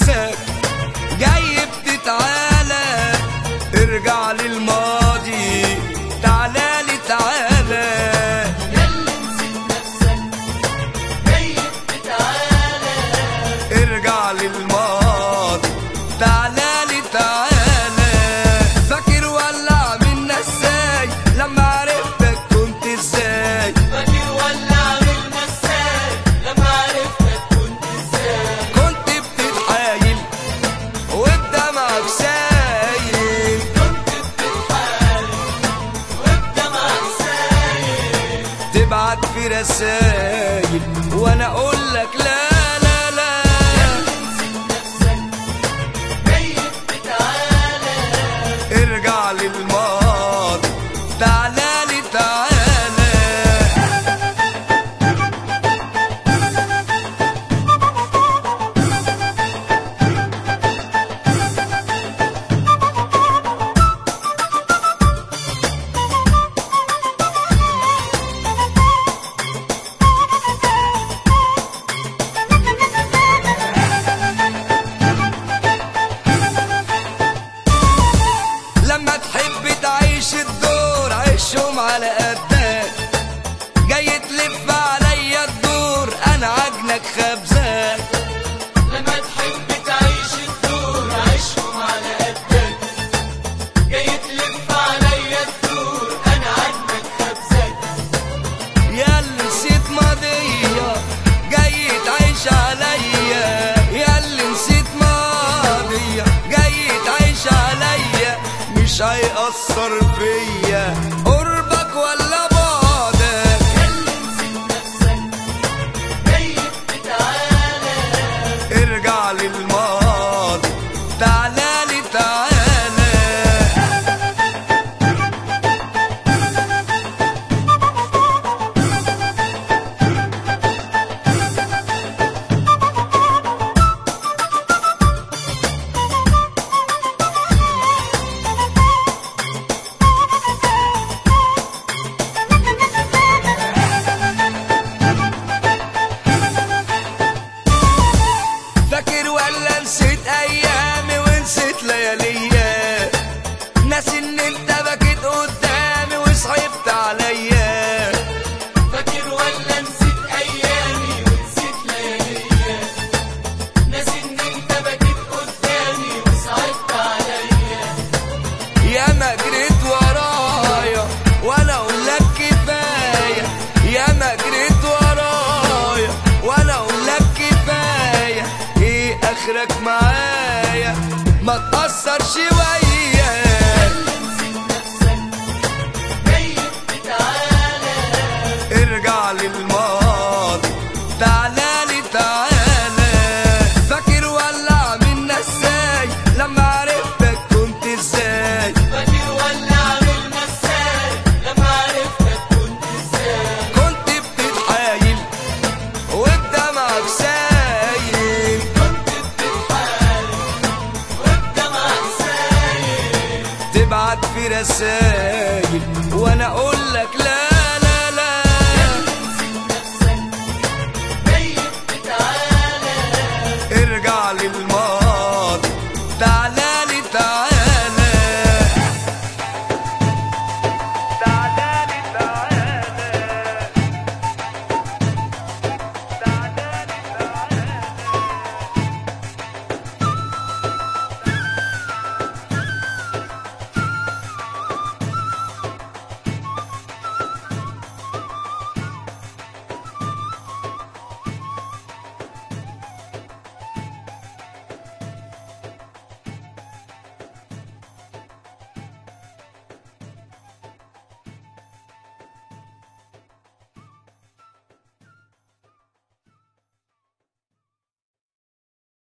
نساك جاي بتتعالى ارجع للماضي تعالى لي تعالى ياللي نسيت نفسك جاي بتتعالى ارجع للماضي تعالى لي تعالى فاكر ولع من ازاي لما عرفتك كنت ازاي فاكر ولا عملنا ازاي لما عرفتك كنت ازاي كنت بتتحايل وبدمعك سايل كنت بتتحايل وبدمعك سايل تبعت في رسايل وانا اقول لك لا لا لا نسيت نفسك جاي بتتعالى ارجع للماضي تعالى لي تعالى لما تحب تعيش الدور عيشهم على قدك جاي تلف عليا الدور انا عجنك خبزك لما تحب تعيش الدور عيشهم على قدك جاي تلف عليا الدور انا عاجبك خبزك يا اللي نسيت ماضية جاي تعيش عليا يا اللي نسيت ماضية جاي تعيش عليا مش هيأثر فيا